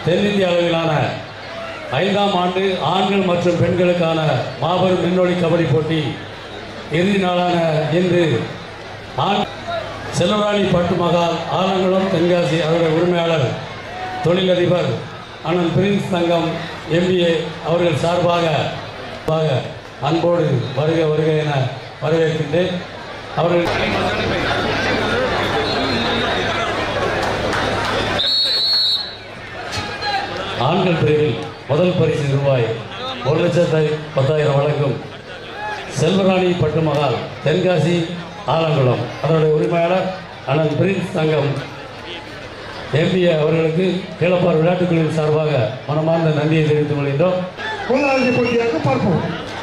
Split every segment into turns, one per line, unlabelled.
தென்னிந்திய அளவிலான ஐந்தாம் ஆண்டு ஆண்கள் மற்றும் பெண்களுக்கான மாபெரும் விண்ணொலி கபடி போட்டி இறுதி நாளான இன்று ஆண் செல்வராணி பட்டு மகால் ஆலங்குளம் தென்காசி அவருடைய உரிமையாளர் தொழிலதிபர் அண்ணன் பிரின்ஸ் தங்கம் எம்பிஏ அவர்கள் சார்பாக சார்பாக அன்போடு வருக வருக என வரவேற்கின்றேன் அவர்கள் ஆண்கள் பிரிவில் முதல் பரிசு ரூபாய் ஒரு லட்சத்தை பத்தாயிரம் வழங்கும் செல்வராணி பட்டுமகால் தென்காசி ஆலங்குளம் அதனுடைய உரிமையாளர் அண்ணன் பிரின்ஸ் தங்கம் எம்பிஏ அவர்களுக்கு கீழப்பார் விளையாட்டுக்குழுவின் சார்பாக மனமார்ந்த நன்றியை தெரிவித்துக் கொள்கின்றோம்
கோலாரதி போட்டியாக பார்ப்போம்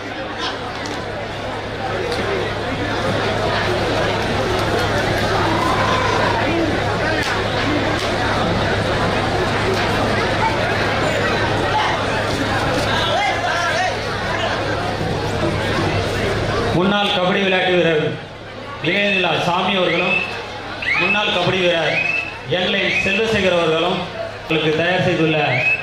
முன்னாள் கபடி விளையாட்டு வீரர் இளையநிலா சாமி அவர்களும் முன்னாள் கபடி வீரர் எங்களை செல்வசேகர் அவர்களும் உங்களுக்கு தயார் செய்துள்ள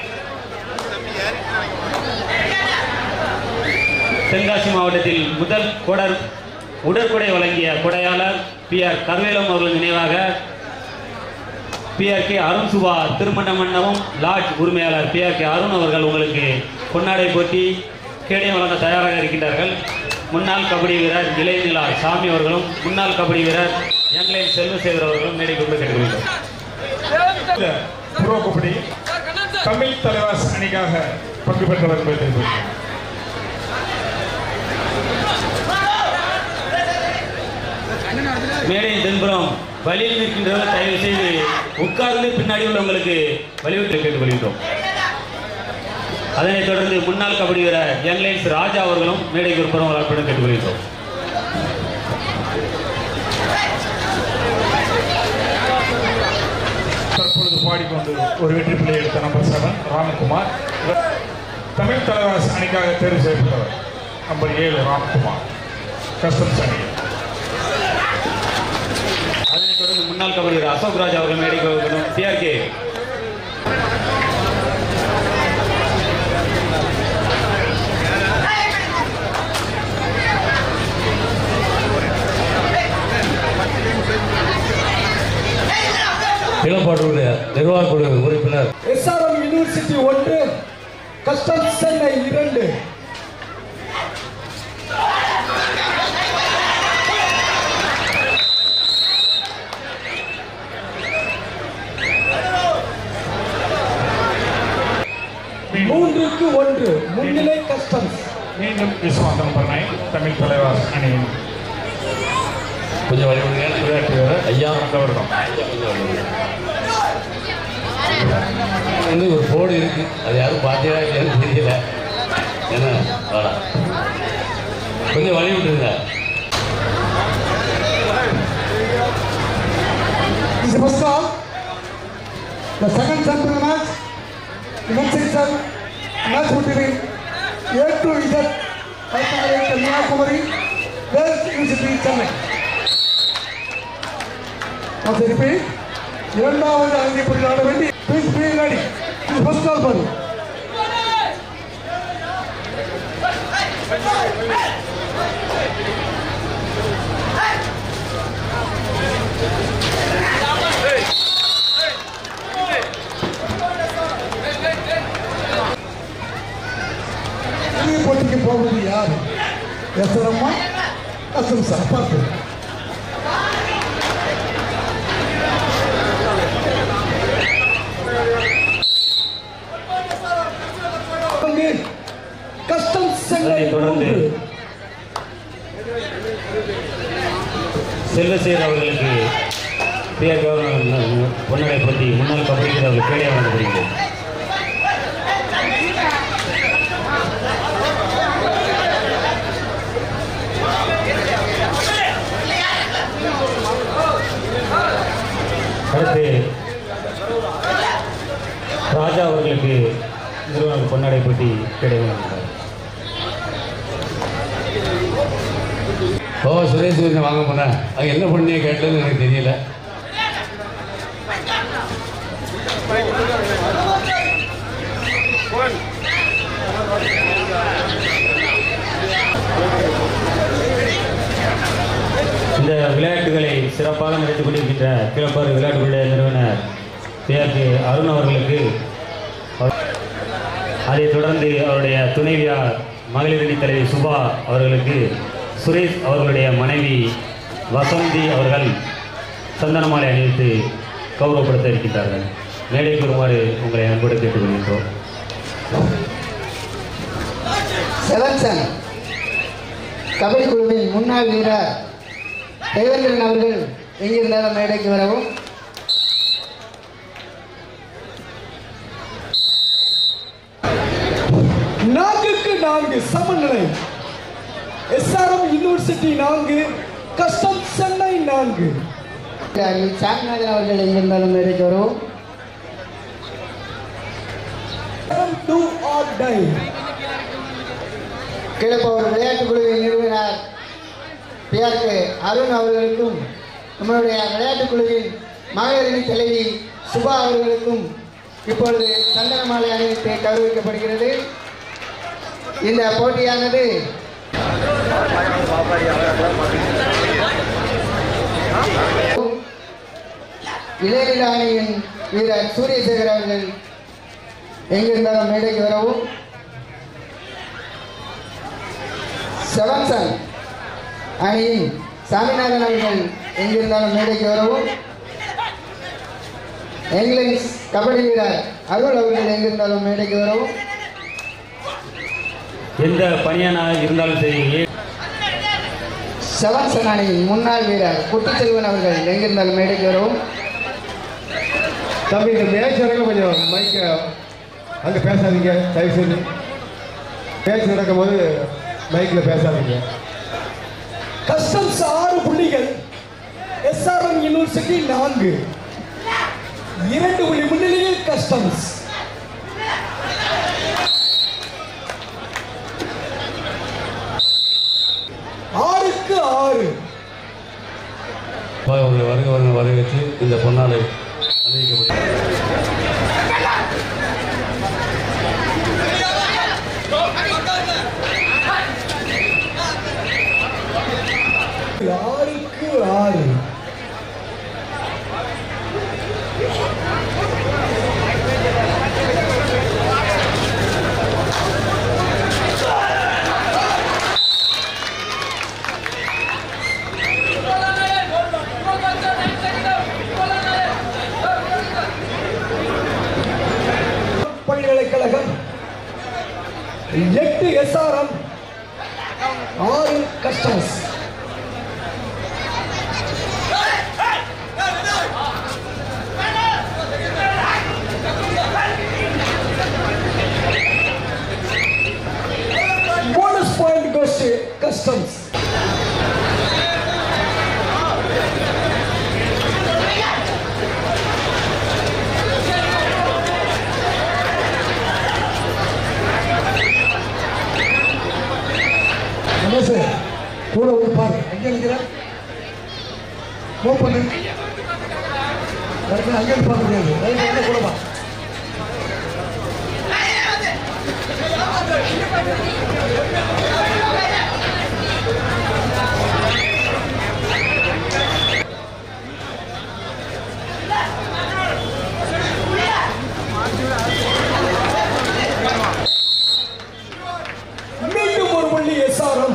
தென்காசி மாவட்டத்தில் முதல் கொடர் உடற்கொடை வழங்கிய கொடையாளர் பி ஆர் கருவேலம் அவர்கள் நினைவாக P R K Arun Subha திருமண மண்டபம் லாட்ஜ் உரிமையாளர் பி ஆர் கே அருண் அவர்கள் உங்களுக்கு பொன்னாடை போட்டி கேடயம் வழங்க தயாராக இருக்கின்றார்கள் முன்னாள் கபடி வீரர் இளையநிலா சாமி அவர்களும் முன்னாள் கபடி வீரர் எங்களை செல்வசேகர் அவர்களும் மேடை கொண்டு கேட்டுக்கொள்கிறோம்
இந்த புரோ கபடி தமிழ் தலைவாஸ் அணிக்காக பங்கு பெற்றவர் என்பதை தெரிவிக்கிறேன்.
மேடையின் தென்புறம் வழியில் நிற்கின்றவர் தயவு செய்து உட்கார்ந்து பின்னாடி உள்ளவங்களுக்கு வழிவிட்டு கேட்டுக்கொள்கிறோம் அதனைத் தொடர்ந்து முன்னாள் கபடி வீரர் யங் லைன்ஸ் ராஜா அவர்களும் மேடைக்கு ஒரு புறம் வளர்ப்புடன் கேட்டுக்கொள்கிறோம்
தற்பொழுது பாடிக்கொண்டு ஒரு வெற்றி பிள்ளை எடுத்த நம்பர் செவன் ராமகுமார் இவர் தமிழ் தலைவாஸ் அணிக்காக தேர்வு செய்யப்பட்டவர் நம்பர் ஏழு ராம்குமார் கஸ்டம்ஸ் அணி
அதனைத் தொடர்ந்து முன்னாள் கபடி வீரர் அசோக் ராஜ் அவர்கள் மேடைக்கு வரணும் சிஆர்கே
கீழப்பாட்டுடைய நிர்வாக குழு உறுப்பினர்
எஸ்ஆர்எம் யூனிவர்சிட்டி ஒன்று கஸ்டம் சென்னை இரண்டு மூன்றுக்கு ஒன்று முன்னிலை கஸ்டம்ஸ்
மீண்டும் விஸ்வாந்த நம்பர் நைன் தமிழ் தலைவாஸ் அணியின்
கொஞ்சம் வழிவிடுங்க
விளையாட்டு வீரர்
ஐயா
அந்த வருடம்
வந்து ஒரு போர்டு இருக்கு அது யாரும் பார்த்தீங்களா இல்லையான்னு தெரியல என்ன வாடா கொஞ்சம் வழி விட்டுருங்க
This is first call. The second set of the match. The next section. Match between A to Z. Alphabet Kanyakumari. West University Chennai. Once I repeat. இரண்டாவது அங்கே போய் ஆட வேண்டி ப்ளீஸ் பி ரெடி இது ஃபர்ஸ்ட் கால் பண்ணு இறுதி போட்டிக்கு போவது யார் எஸ்ஆர்எம்மா கஸ்டம் சார் பார்த்து கஸ்டம் சென்னை
அதனைத் தொடர்ந்து
மூன்று.
செல்வசேகர் அவர்களுக்கு பிஆர் கவர்னர் பொன்னடை பற்றி முன்னாள் கபடி வீரர்கள் கேடயம் வழங்கப்படுகிறது அடுத்து ராஜா அவர்களுக்கு நிறுவனம் பொன்னடை பற்றி கேடயம் வழங்குகிறார்
ஓ சுரேஷ் வீரனை வாங்க போனேன் அது என்ன பண்ணியே கேட்டதுன்னு எனக்கு தெரியல
பாடம் எடுத்துக் கொண்டிருக்கின்ற கிளப்பாறு விளையாட்டு விளையாட நிறுவனர் பிஆர்கே அருண் அவர்களுக்கு அதைத் தொடர்ந்து அவருடைய துணைவியார் மகளிரணி தலைவி சுபா அவர்களுக்கு சுரேஷ் அவர்களுடைய மனைவி வசந்தி அவர்கள் சந்தனமாலை அணிவித்து கௌரவப்படுத்த இருக்கின்றார்கள் மேடைக்கு வருமாறு உங்களை அன்போடு கேட்டுக்கொள்கின்றோம்
செவன்சன் கபடி குழுவின் முன்னாள் வீரர் தேவேந்திரன் அவர்கள் எங்கிருந்தாலும் மேடைக்கு வரவும்
நான்குக்கு நான்கு சமநிலை எஸ்ஆர்எம் யூனிவர்சிட்டி நான்கு கஸ்டம் சென்னை நான்கு
சாமிநாதன் அவர்கள் எங்கிருந்தாலும் மேடைக்கு வரவும்
டூ ஆர் டை
கிழப்பவர் விளையாட்டு குழுவின் நிறுவனர் பிஆர்கே அருண் அவர்களுக்கும் நம்மளுடைய விளையாட்டு குழுவின் மகளிரணி தலைவி சுபா அவர்களுக்கும் இப்பொழுது சந்தன மாலை அணிவித்து கௌரவிக்கப்படுகிறது இந்த போட்டியானது இளைஞர் அணியின் வீரர் சூரியசேகர் அவர்கள் எங்கிருந்தாலும் மேடைக்கு வரவும் செவன்சன் அணியின் சாமிநாதன் அவர்கள் எங்கிருந்தாலும் மேடைக்கு வரவும் இங்கிலாந்து கபடி வீரர் அருள் அவர்கள் எங்கிருந்தாலும் மேடைக்கு வரவும்
எந்த பணியானாக இருந்தாலும் சரி ஏ-
செவன்சன் அணியின் முன்னாள் வீரர் குட்டிச்செல்வன் அவர்கள் எங்கிருந்தாலும் மேடைக்கு வரவும்
தம்பி இந்த மேட்ச் வரைக்கும் கொஞ்சம் மைக்க அங்கே பேசாதீங்க தயவு செய்து மேட்ச் நடக்கும்போது மைக்கில் பேசாதீங்க
கஸ்டம்ஸ் ஆறு புள்ளிகள் எஸ்ஆர்எம் யூனிவர்சிட்டி நான்கு இரண்டு புள்ளி முன்னிலையில் கஸ்டம்ஸ் ஆறுக்கு ஆறு
அவர்களை வருக வருக வரவேற்று இந்த பொன்னாலை அணிவிக்கப்படுகிறது
ஆறுக்கு ஆறு பல்கலைக்கழகம் எட்டு எஸ்ஆர்எம் ஆறு customers bonus point goes to customs.
Ramesh கூட வந்து பாரு எங்கே இருக்கிற மூவ் பண்ணு அடுத்து அங்கே இருந்து பார்க்க முடியாது ரைட் வந்து கூட வா
மீண்டும் ஒரு புள்ளி எஸ்ஆர்எம்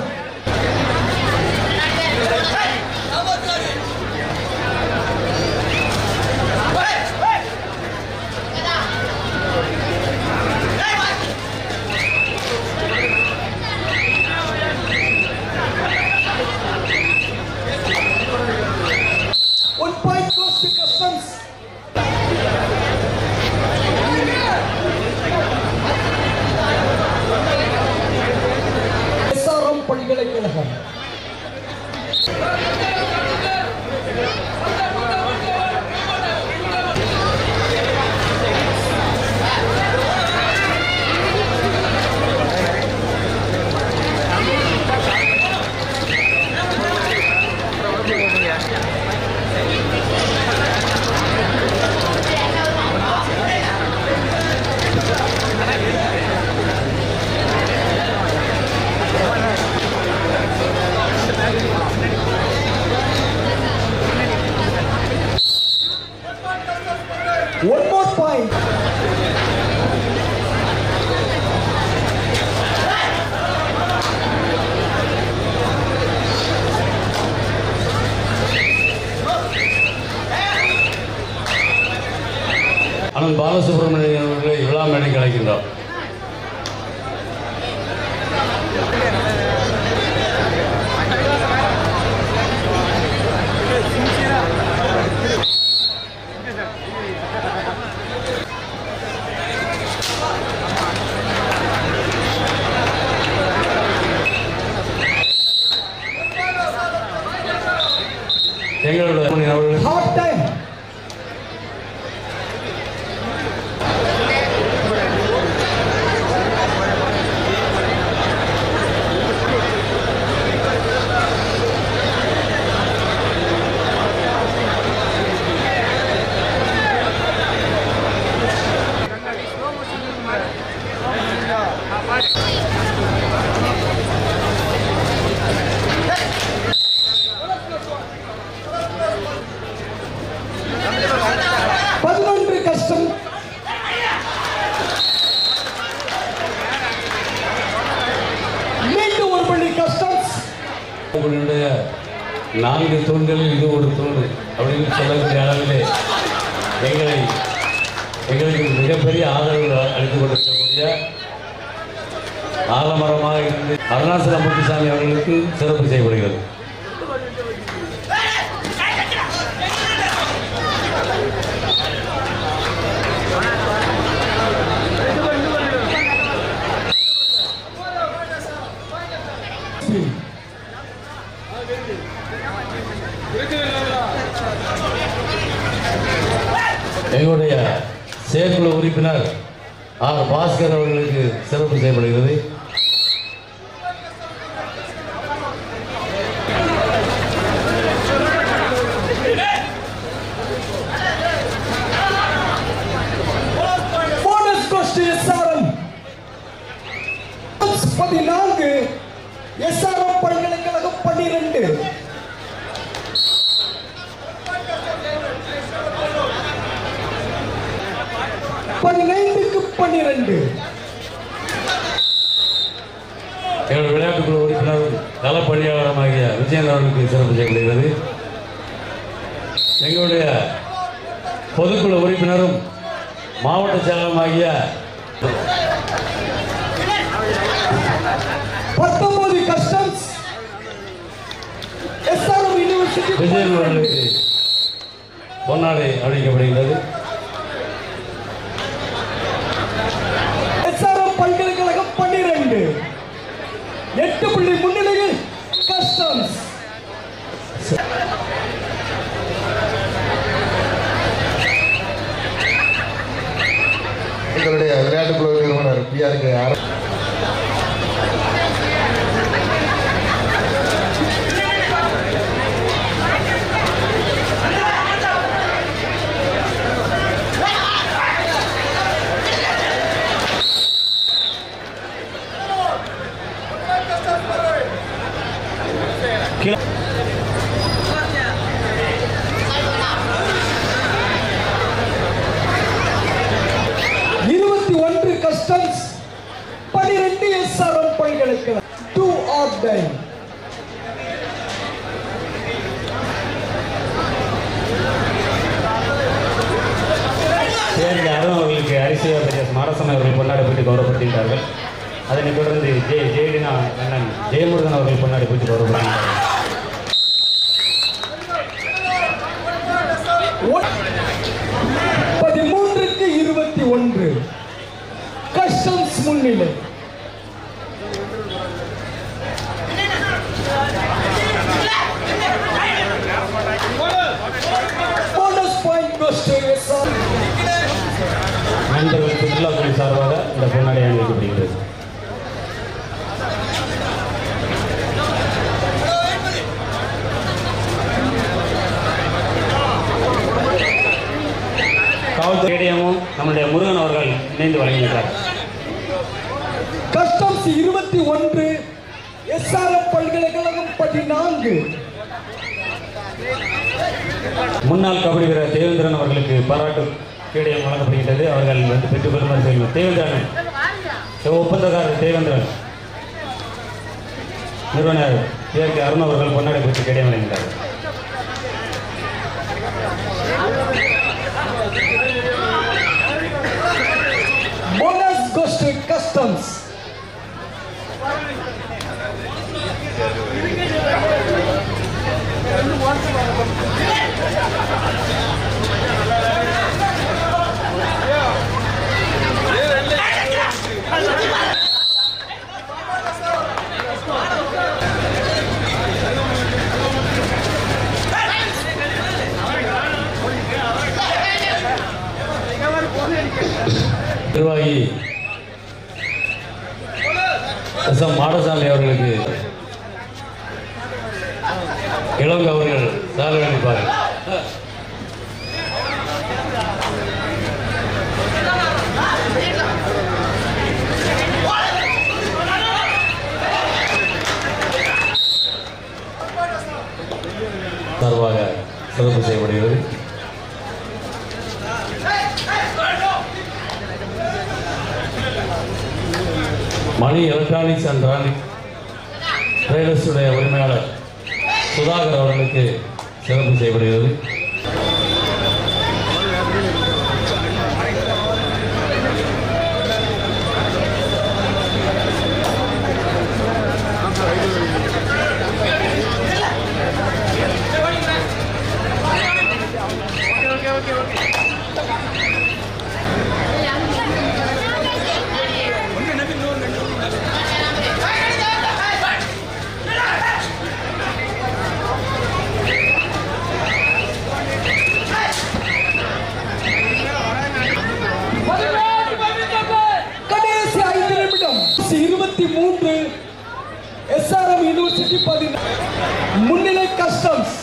களத்திற்கு அழைக்கின்றோம் எங்களுடைய அவர்களுக்கு
Half time. பதினொன்று கஷ்டம் மீண்டும் ஒரு பள்ளி கஷ்டம்ஸ்
உங்களுடைய நான்கு தூண்களில் இது ஒரு தூண் அப்படின்னு சொல்லக்கூடிய அளவிலே எங்களை எங்களுக்கு மிகப்பெரிய ஆதரவு அளித்துக் கொண்டிருக்கக்கூடிய ஆலமரமாக இருந்து அருணாசல முத்துசாமி அவர்களுக்கு சிறப்பு செய்யப்படுகிறது எங்களுடைய செயற்குழு உறுப்பினர் ஆர் பாஸ்கர் அவர்களுக்கு சிறப்பு செய்யப்படுகிறது
போனஸ் கோஷ்டி எஸ்ஆர்எம் பதினான்கு எஸ்ஆர்எம் பல்கலைக்கழகம் பன்னிரண்டு பதினைந்துக்கு பன்னிரண்டு
எங்களுடைய விளையாட்டுக்குழு உறுப்பினர் களப்பணியாளருமாகிய விஜயன் அவர்களுக்கு சிறப்பு செய்யப்படுகிறது எங்களுடைய பொதுக்குழு உறுப்பினரும் மாவட்ட செயலருமாகிய
பத்தொன்பது கஸ்டம்ஸ் எஸ்ஆர்எம் யூனிவர்சிட்டி
விஜயன் அவர்களுக்கு பொன்னாடை அளிக்கப்படுகிறது
எஸ்ஆர்எம் பல்கலைக்கழகம் பன்னிரண்டு எட்டு புள்ளி முன்னிலையில் கஸ்டம்ஸ்
எங்களுடைய விளையாட்டுக்குழு நிறுவனர் பிஆருக்கு
இருபத்தி ஒன்று கஸ்டம்ஸ் பனிரெண்டு எஸ்ஆர்எம் பல்கலைக்கழகம் டூ ஆஃப் டைம்
சேர்ந்த அருண் அவர்களுக்கு அரிசியா பெரிய ஸ்மாரசம் அவர்கள் கொண்டாடப்பட்டு கௌரவப்படுத்துகிறார்கள் அதனைத் தொடர்ந்து ஜே ஜெயடினா அண்ணன் ஜெயமுருகன் அவர்கள் கொண்டாடப்பட்டு கௌரவப்படுத்துகிறார்கள்
பதிமூன்றுக்கு இருபத்தி ஒன்று கஸ்டம்ஸ் முன்னிலை bonus point goes to SR.
நண்பர்கள் சுற்றுலாத்துறை சார்பாக இந்த பொன்னாடை அணிவிக்கப்படுகிறது காவல்துறை இடையமும் நம்முடைய முருகன் அவர்கள் இணைந்து வழங்குகிறார்
கஸ்டம்ஸ் இருபத்தி ஒன்று எஸ்ஆர்எம் பல்கலைக்கழகம் பதினான்கு
முன்னாள் கபடி வீரர் தேவேந்திரன் அவர்களுக்கு பாராட்டு கேடயம் வழங்கப்படுகிறது அவர்கள் வந்து பெற்றுக் கொள்ளுமாறு செய்யும் தேவேந்திரன் ஒப்பந்தக்காரர் தேவேந்திரன் நிறுவனர் ஏற்கே அருண் அவர்கள் பொன்னாடை பெற்று கேடயம் வழங்குகிறார்
போனஸ் goes to customs.
நிர்வாகி எஸ் எம் மாடசாமி அவர்களுக்கு இளங்க அவர்கள் சாலை அளிப்பார்கள் சார்பாக சிறப்பு செய்யப்படுகிறது மணி எலக்ட்ரானிக்ஸ் அண்ட் ரானிக் ட்ரேடர்ஸுடைய உரிமையாளர் சுதாகர் அவர்களுக்கு சிறப்பு செய்யப்படுகிறது
கடைசி ஐந்து நிமிடம் இருபத்தி மூன்று எஸ்ஆர்எம் யூனிவர்சிட்டி பதினாறு முன்னிலை customs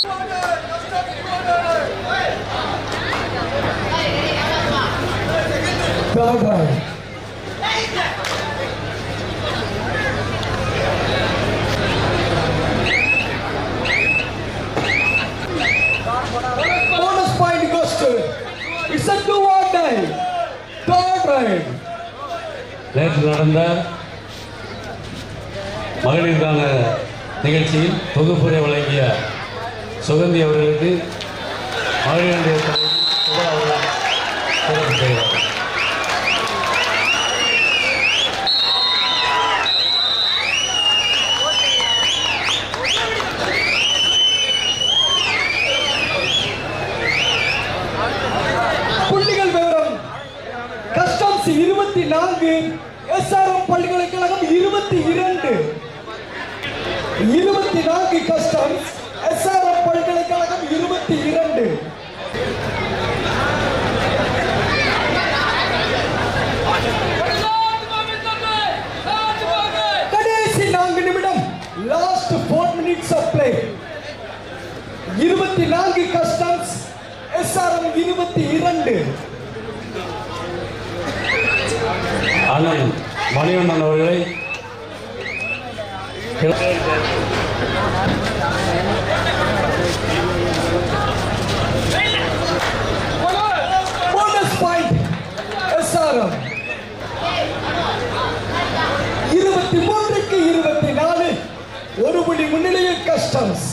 Third round. Bonus point goes to it's a do or die. Third round.
நேற்று நடந்த மகளிருக்கான நிகழ்ச்சியில் தொகுப்புரை வழங்கிய சுகந்தி அவர்களுக்கு மகளிருடைய தலைவி சுபா அவர்கள் சிறப்பு செய்கிறார்
புள்ளிகள் விவரம் கஸ்டம்ஸ் இருபத்தி நான்கு எஸ்ஆர்எம் பல்கலைக்கழகம் இருபத்தி இரண்டு இருபத்தி நான்கு கஸ்டம்ஸ் எஸ்ஆர்எம் பல்கலைக்கழகம் இருபத்தி இரண்டு கடைசி நான்கு நிமிடம் last four minutes of play இருபத்தி நான்கு கஸ்டம்ஸ் எஸ்ஆர்எம் இருபத்தி இரண்டு
அண்ணன் மணிவண்ணன் அவர்களை
போனஸ் பாயிண்ட் எஸ்ஆர்எம் இருபத்தி மூன்றுக்கு இருபத்தி நாலு ஒரு புள்ளி முன்னிலையில் கஸ்டம்ஸ்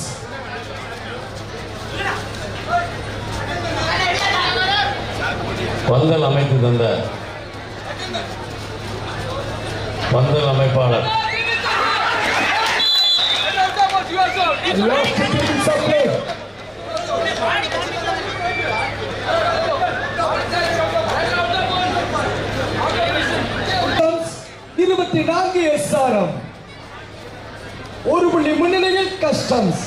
பந்தல் அமைத்து தந்த பந்தல் அமைப்பாளர்
லாஸ்ட் மினிட்ஸ் ஆஃப் பிளே இருபத்தி நான்கு எஸ்ஆர்எம் ஒரு புள்ளி முன்னிலையில் கஸ்டம்ஸ்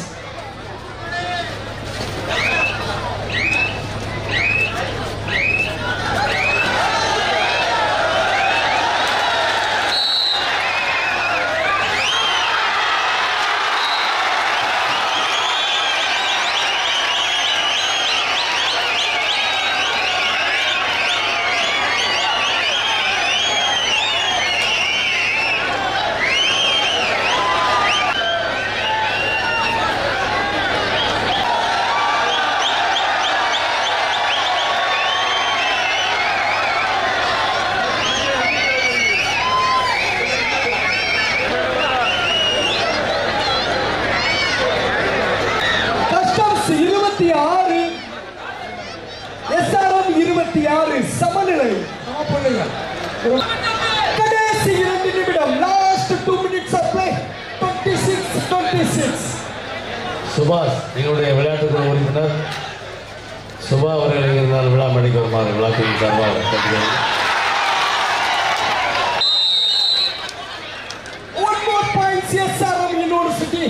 36.
சுபாஷ் எங்களுடைய விளையாட்டுக்குழு உறுப்பினர் சுபா அவர்கள் இருந்தால் விழா மேடைக்கு வருமாறு விழாக்குழு சார்பாக கேட்டுக்கிறேன்
One more point, SRM University.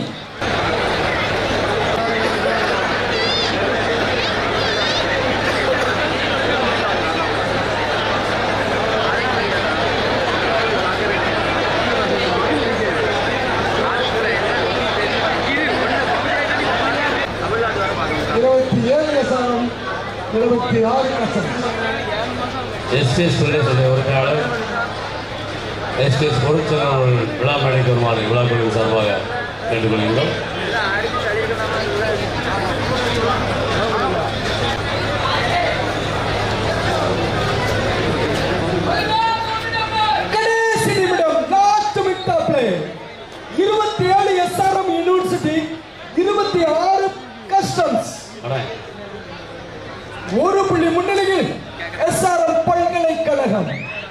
இருபத்தி ஏழு எஸ்ஆர்எம் இருபத்தி ஆறு கசம்
எஸ்டிஎஸ் பிரதேச உறுப்பினர் எஸ்டிஎஸ் பொருட்செல்வன் அவர்கள் விழா மேடைக்கு வருமாறு விழாக்குழு சார்பாக கேட்டுக்கொள்கிறோம்
கடைசி நிமிடம் லாஸ்ட் மினிட் ஆஃப் பிளே இருபத்தி ஏழு எஸ்ஆர்எம் யூனிவர்சிட்டி இருபத்தி ஆறு கஸ்டம்ஸ்
அண்ணா
ஒரு புள்ளி முன்னிலையில் எஸ்ஆர்எம் பல்கலைக்கழகம்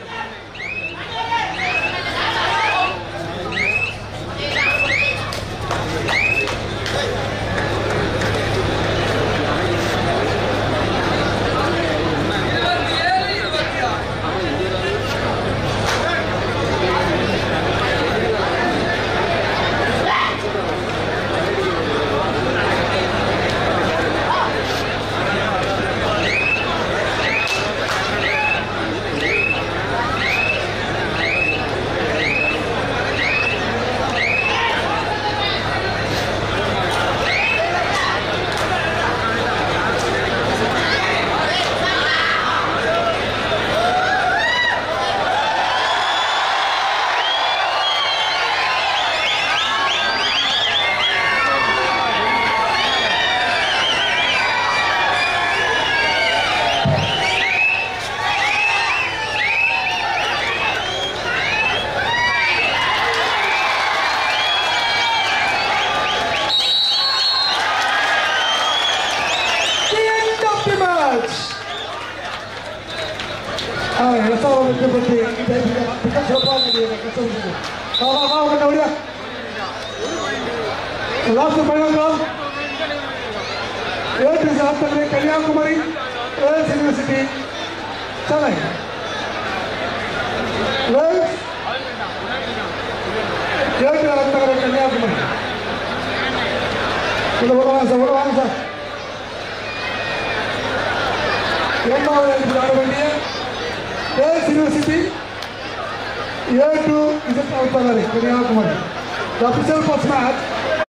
The end of the match.
SRM வெற்றி பற்றி மிக சிறப்பாக முடியும் கசம் வா வா வா உங்க வழியா லாஸ்ட் ஃபைனல் ராம் ஏற்று சாத்தனை கன்னியாகுமரி வேல்ஸ் யூனிவர்சிட்டி சென்னை வேல்ஸ் ஏற்று அத்தகரை கன்னியாகுமரி உள்ள வருவாங்க சார் உள்ள வாங்க சார் இரண்டாவது இடத்தில் ஆட வேண்டிய Vels university A to Z அவுத்தாரி Kanniyakumari The official first match